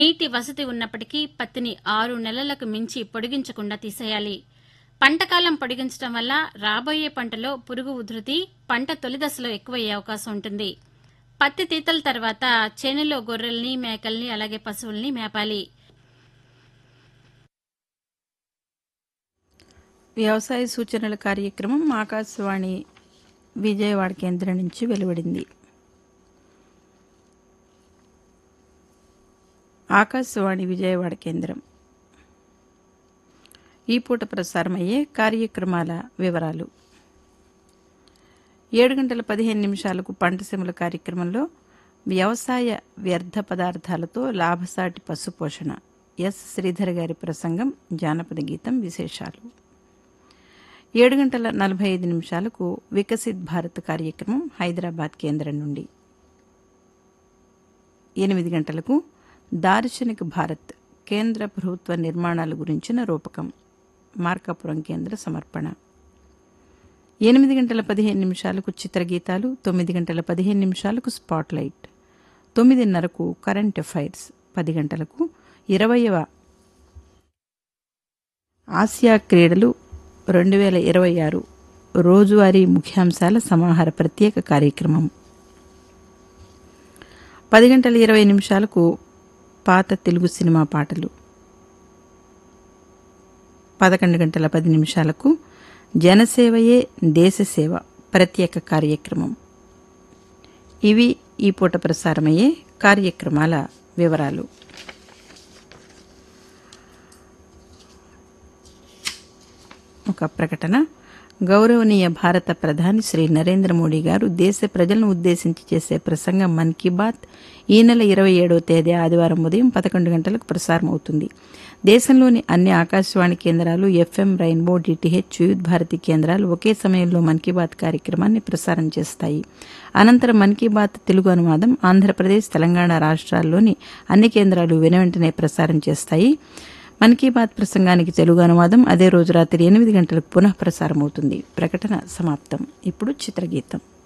నీటి వసతి ఉన్నప్పటికీ పత్తిని ఆరు నెలలకు మించి పొడిగించకుండా తీసేయాలి పంటకాలం పొడిగించడం వల్ల రాబోయే పంటలో పురుగు ఉధృతి పంట తొలి దశలో ఎక్కువయ్యే అవకాశం ఉంటుంది పత్తి తీతల తర్వాత చేనులో గొర్రెల్ని మేకల్ని అలాగే పశువుల్ని మేపాలి వ్యవసాయ సూచనల కార్యక్రమం ఆకాశవాణి విజయవాడ కేంద్రం నుంచి వెలువడింది ఆకాశవాణి విజయవాడ కేంద్రం ఈ పూట ప్రసారమయ్యే కార్యక్రమాల వివరాలు ఏడు గంటల పదిహేను నిమిషాలకు పంటసీమల కార్యక్రమంలో వ్యవసాయ వ్యర్థ పదార్థాలతో లాభసాటి పశుపోషణ ఎస్ శ్రీధర్ గారి ప్రసంగం జానపద గీతం విశేషాలు ఏడు గంటల నలభై ఐదు నిమిషాలకు వికసిత్ భారత్ కార్యక్రమం హైదరాబాద్ కేంద్రం నుండి ఎనిమిది గంటలకు దార్శనిక భారత్ కేంద్ర ప్రభుత్వ నిర్మాణాల గురించిన రూపకం మార్కాపురం కేంద్ర సమర్పణ ఎనిమిది గంటల పదిహేను నిమిషాలకు చిత్రగీతాలు తొమ్మిది గంటల పదిహేను నిమిషాలకు స్పాట్లైట్ తొమ్మిదిన్నరకు కరెంట్ అఫైర్స్ పది గంటలకు ఇరవయవ ఆసియా క్రీడలు రెండు వేల ఇరవై ఆరు రోజువారీ ముఖ్యాంశాల సమాహార ప్రత్యేక కార్యక్రమం పది గంటల ఇరవై నిమిషాలకు పాత తెలుగు సినిమా పాటలు పదకొండు గంటల పది నిమిషాలకు జనసేవయే దేశసేవ ప్రత్యేక కార్యక్రమం ఇవి ఈ పూట ప్రసారమయ్యే కార్యక్రమాల వివరాలు ఒక ప్రకటన గౌరవనీయ భారత ప్రధాని శ్రీ నరేంద్ర మోడీ గారు దేశ ప్రజలను ఉద్దేశించి చేసే ప్రసంగం మన్ కీ బాత్ ఈ నెల ఇరవై ఏడవ తేదీ ఆదివారం ఉదయం పదకొండు గంటలకు ప్రసారం అవుతుంది దేశంలోని అన్ని ఆకాశవాణి కేంద్రాలు ఎఫ్ఎం రైన్బో డిటిహెచ్ వివిధ భారతి కేంద్రాలు ఒకే సమయంలో మన్ కీ బాత్ కార్యక్రమాన్ని ప్రసారం చేస్తాయి అనంతరం మన్ కీ బాత్ తెలుగు అనువాదం ఆంధ్రప్రదేశ్ తెలంగాణ రాష్ట్రాల్లోని అన్ని కేంద్రాలు వెనువెంటనే ప్రసారం చేస్తాయి మన్ కీ బాత్ ప్రసంగానికి తెలుగు అనువాదం అదే రోజు రాత్రి ఎనిమిది గంటలకు పునః ప్రసారం అవుతుంది ప్రకటన సమాప్తం ఇప్పుడు చిత్రగీతం